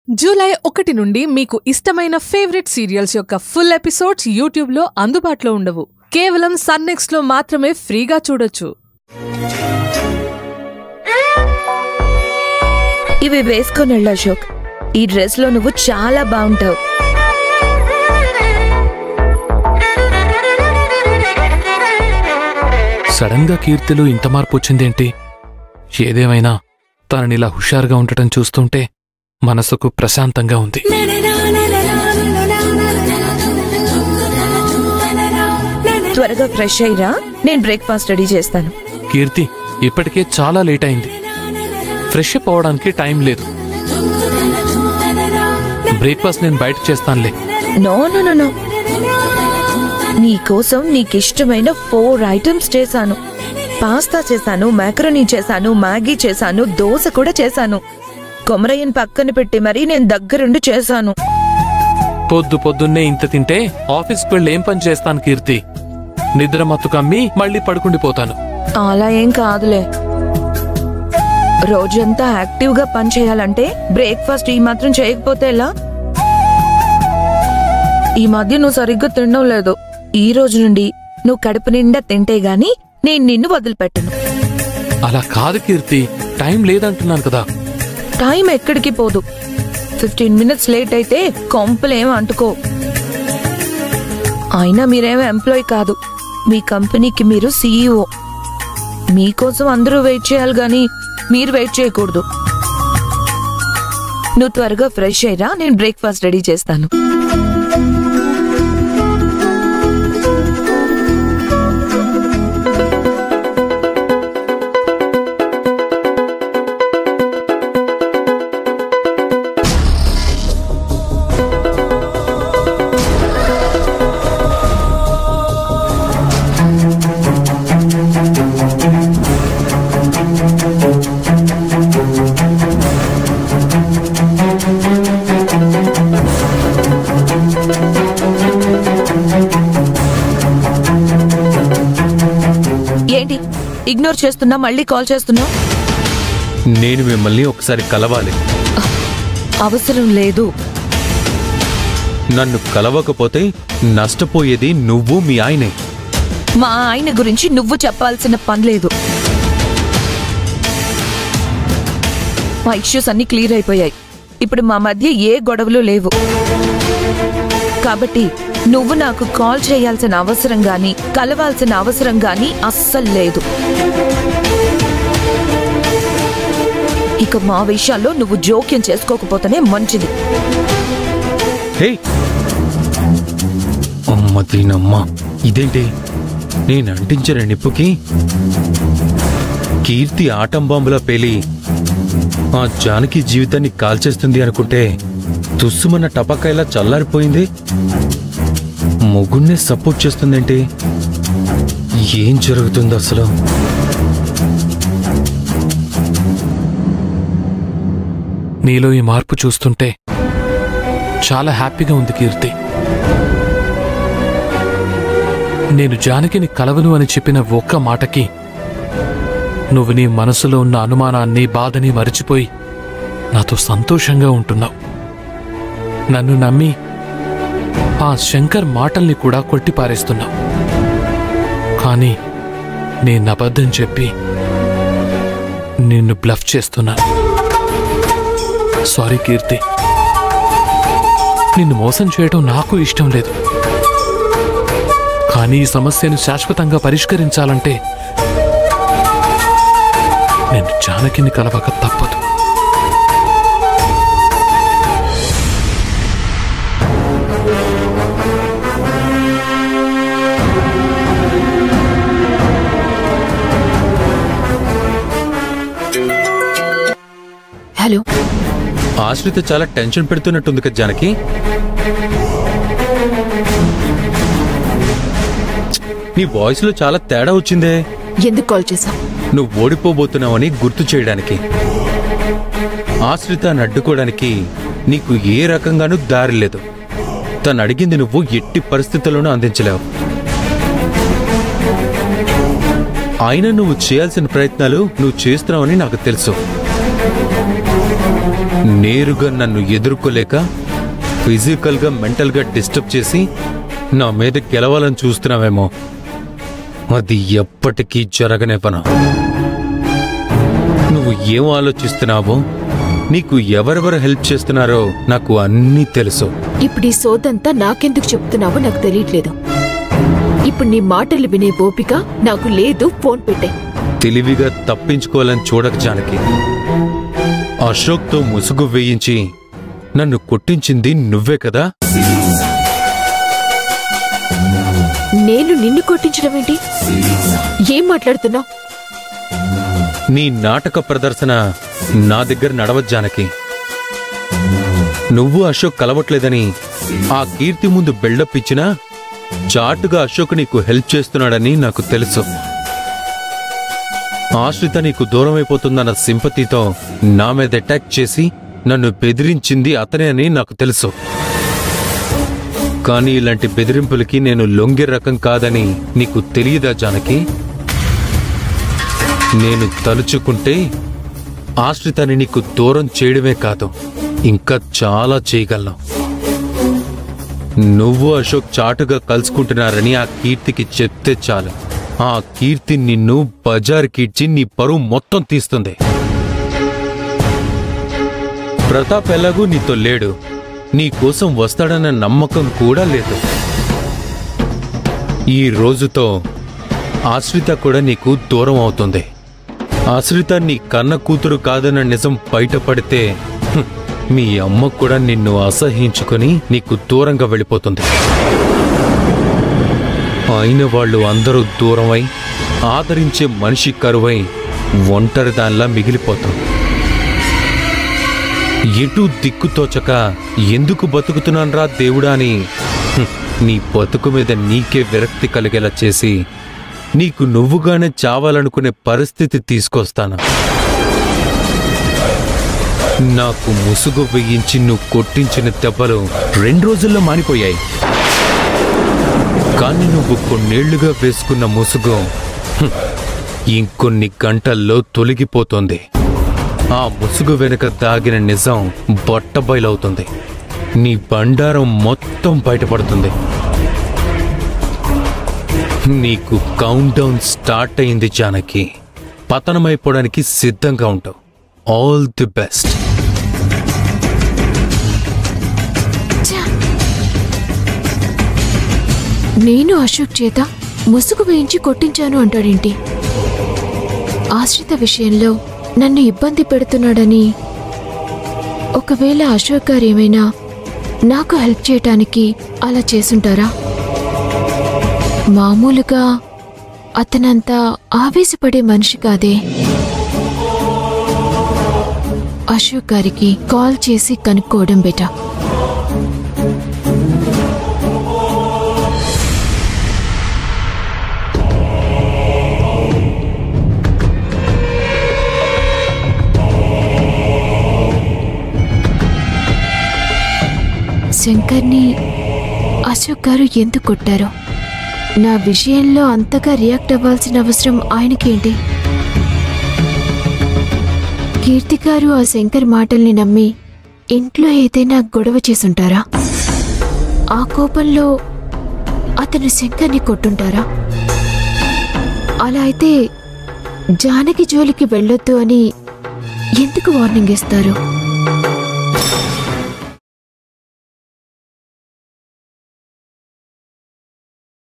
July ఒకటి నుండి మీకు ఇష్టమైన ఫేవరెట్ సీరియల్స్ యొక్క ఫుల్ ఎపిసోడ్స్ యూట్యూబ్లో అందుబాటులో ఉండవు కేవలం సన్నెక్స్లో మాత్రమే ఫ్రీగా చూడొచ్చు ఇవి వేసుకొని వెళ్ళు అశోక్ ఈ డ్రెస్ లో నువ్వు చాలా బాగుంటావు సడన్ గా కీర్తిలో ఇంత మార్పు వచ్చిందేంటి ఏదేమైనా తననిలా హుషారుగా ఉండటం చూస్తుంటే మనసుకు ప్రశాంతంగా ఉంది త్వరగా ఫ్రెష్ అయ్యిరా నేను బ్రేక్ఫాస్ట్ రెడీ చేస్తాను కీర్తి ఇప్పటికే చాలా లేట్ అయింది ఫ్రెష్ అప్ అవడానికి టైం లేదు బ్రేక్ఫాస్ట్ నేను బయట చేస్తానులే నో నో నో నో నీకోసం నీకిష్టమైన ఫోర్ ఐటమ్స్ చేశాను పాస్తా చేశాను మ్యాకరోనీ చేశాను మ్యాగీ చేశాను దోశ కూడా చేశాను కొమరయ్యని పక్కన పెట్టి మరీ నేను దగ్గరుండి చేశాను పొద్దు పొద్దున్నే ఇంత తింటే ఆఫీస్కి వెళ్ళి ఏం పని చేస్తాను కీర్తి నిద్ర మత్తు కమ్మి మళ్ళీ పడుకుండిపోతాను అలా ఏం కాదులే రోజంతా యాక్టివ్ గా పని చేయాలంటే బ్రేక్ఫాస్ట్ ఈ మాత్రం చేయకపోతే ఎలా ఈ మధ్య నువ్వు సరిగ్గా తినడం లేదు ఈ రోజు నుండి నువ్వు కడుపు నిండా తింటే గాని నేను నిన్ను వదిలిపెట్టను అలా కాదు కీర్తి టైం లేదంటున్నాను కదా టైం ఎక్కడికి పోదు ఫిఫ్టీన్ మినిట్స్ లేట్ అయితే కొంపలేం అంటుకో అయినా మీరేమో ఎంప్లాయ్ కాదు మీ కంపెనీకి మీరు సీఈఓ మీకోసం అందరూ వెయిట్ చేయాలి గాని మీరు వెయిట్ చేయకూడదు నువ్వు త్వరగా ఫ్రెష్ అయ్యరా నేను బ్రేక్ఫాస్ట్ రెడీ చేస్తాను ఏంటి ఇగ్నోర్ చేస్తున్నా మళ్ళీ కాల్ చేస్తున్నా నేను మిమ్మల్ని ఒకసారి కలవాలి అవసరం లేదు నన్ను కలవకపోతే నష్టపోయేది నువ్వు మీ ఆయనే మా ఆయన గురించి నువ్వు చెప్పాల్సిన పని లేదు మా ఇష్యూస్ అన్ని క్లియర్ అయిపోయాయి ఇప్పుడు మా మధ్య ఏ గొడవలు లేవు కాబట్టి నువ్వు నాకు కాల్ చేయాల్సిన అవసరం గాని కలవాల్సిన అవసరం గాని అస్సలు లేదు ఇక మా విషయాల్లో నువ్వు జోక్యం చేసుకోకపోతేనే మంచిది హే అమ్మ దీనమ్మ ఇదేంటి నేను అంటించిన నిప్పుకి కీర్తి ఆటం బాంబులా పేలి ఆ జానకి జీవితాన్ని కాల్చేస్తుంది అనుకుంటే తుస్సుమన్న టపకాయలా చల్లారిపోయింది మొగున్నే సపోర్ట్ చేస్తుందేంటి ఏం జరుగుతుంది అసలు నీలో ఈ మార్పు చూస్తుంటే చాలా హ్యాపీగా ఉంది కీర్తి నేను జానకిని కలవను అని చెప్పిన ఒక్క మాటకి నువ్వు నీ మనసులో ఉన్న అనుమానాన్ని బాధని మరిచిపోయి నాతో సంతోషంగా ఉంటున్నావు నన్ను నమ్మి ఆ శంకర్ మాటల్ని కూడా కొట్టిపారేస్తున్నావు కానీ నేను అబద్ధం చెప్పి నిన్ను బ్లఫ్ చేస్తున్నాను సారీ కీర్తి నిన్ను మోసం చేయడం నాకు ఇష్టం లేదు కానీ ఈ సమస్యను శాశ్వతంగా పరిష్కరించాలంటే నేను జానకిని కలవక తప్పదు హలో ఆశ్రిత చాలా టెన్షన్ పెడుతున్నట్టుంది కదా జానకి నీ వాయిస్ లో చాలా తేడా వచ్చిందే ఎందుకు కాల్ చేశావు నువ్వు ఓడిపోబోతున్నావని గుర్తు చేయడానికి ఆశ్రిత అడ్డుకోవడానికి నీకు ఏ రకంగానూ దారి లేదు తను అడిగింది నువ్వు ఎట్టి పరిస్థితుల్లోనూ అందించలేవు అయినా నువ్వు చేయాల్సిన ప్రయత్నాలు నువ్వు చేస్తున్నావని నాకు తెలుసు నేరుగా నన్ను ఎదుర్కోలేక ఫిజికల్గా మెంటల్గా డిస్టర్బ్ చేసి నా మీద గెలవాలని చూస్తున్నావేమో అది ఎప్పటికీ జరగనివ్వను నువ్వు ఏం ఆలోచిస్తున్నావో నీకు ఎవరెవరు హెల్ప్ చేస్తున్నారో నాకు అన్నీ తెలుసు ఇప్పుడు ఈ సోదంతా నాకెందుకు చెప్తున్నావో నాకు తెలియట్లేదు ఇప్పుడు నీ మాటలు వినే ఓపిక నాకు లేదు ఫోన్ పెట్టే తెలివిగా తప్పించుకోవాలని చూడక జానకి అశోక్తో ముసుగు వేయించి నన్ను కొట్టించింది నువ్వే కదా నేను నిన్ను కొట్టించడం ఏంటి ఏం మాట్లాడుతున్నావు నీ నాటక ప్రదర్శన నా దగ్గర నడవదు జానకి నువ్వు అశోక్ కలవట్లేదని ఆ కీర్తి ముందు బిల్డప్ ఇచ్చినా చాటుగా అశోక్ నీకు హెల్ప్ చేస్తున్నాడని నాకు తెలుసు ఆశ్రిత నీకు దూరం అయిపోతుందన్న సింపతితో నా మీద అటాక్ చేసి నన్ను బెదిరించింది అతనే అని నాకు తెలుసు కానీ ఇలాంటి బెదిరింపులకి నేను లొంగే రకం కాదని నీకు తెలియదా జానకి నేను తలుచుకుంటే ఆశ్రితని నీకు దూరం చేయడమే కాదు ఇంకా చాలా చేయగలను నువ్వు అశోక్ చాటుగా కలుసుకుంటున్నారని ఆ కీర్తికి చెప్తే చాలు ఆ కీర్తి నిన్ను బజార్ కీడ్చి నీ పరువు మొత్తం తీస్తుంది ప్రతాప్ ఎలాగూ నీతో లేడు నీ కోసం వస్తాడన్న నమ్మకం కూడా లేదు ఈ రోజుతో ఆశ్రిత కూడా నీకు దూరం అవుతుంది ఆశ్రిత నీ కన్న కూతురు కాదన్న నిజం బయటపడితే హ్మ్, మీ అమ్మ కూడా నిన్ను అసహించుకొని నీకు దూరంగా వెళ్ళిపోతుంది అయిన వాళ్ళు అందరూ దూరమై ఆదరించే మనిషి కరువై ఒంటరి దానిలా మిగిలిపోతాం ఎటు దిక్కుతోచక ఎందుకు బతుకుతున్నాన్రా దేవుడా అని హ్మ్, నీ బతుకు మీద నీకే విరక్తి కలిగేలా చేసి నీకు నువ్వుగానే చావాలనుకునే పరిస్థితి తీసుకొస్తాను నాకు ముసుగు వేయించి నువ్వు కొట్టించిన దెబ్బలు రెండు రోజుల్లో మానిపోయాయి కానీ నువ్వు కొన్నేళ్లుగా వేసుకున్న ముసుగు హ్మ్, ఇంకొన్ని గంటల్లో తొలగిపోతుంది ఆ ముసుగు వెనుక దాగిన నిజం బొట్టబయలవుతుంది నీ బండారం మొత్తం బయటపడుతుంది నీకు కౌంట్ డౌన్ స్టార్ట్ అయింది జానకి పతనమైపోవడానికి సిద్ధంగా ఉంటావు ఆల్ ది బెస్ట్ నేను అశోక్ చేత ముసుగు వేయించి కొట్టించాను అంటాడేంటి ఆశ్రిత విషయంలో నన్ను ఇబ్బంది పెడుతున్నాడని ఒకవేళ అశోక్ గారు ఏమైనా నాకు హెల్ప్ చేయటానికి అలా చేసుంటారా మామూలుగా అతనంత ఆవేశపడే మనిషి కాదే అశోక్ గారికి కాల్ చేసి కనుక్కోవడం బెటర్ శంకర్ని అశోక్ గారు ఎందుకు కొట్టారో నా విషయంలో అంతగా రియాక్ట్ అవ్వాల్సిన అవసరం ఆయనకేంటి కీర్తి గారు ఆ శంకర్ మాటల్ని నమ్మి ఇంట్లో ఏదైనా గొడవ చేసుంటారా ఆ కోపంలో అతను శంకర్ని కొట్టుంటారా అలా అయితే జానకి జోలికి వెళ్ళొద్దు అని ఎందుకు వార్నింగ్ ఇస్తారు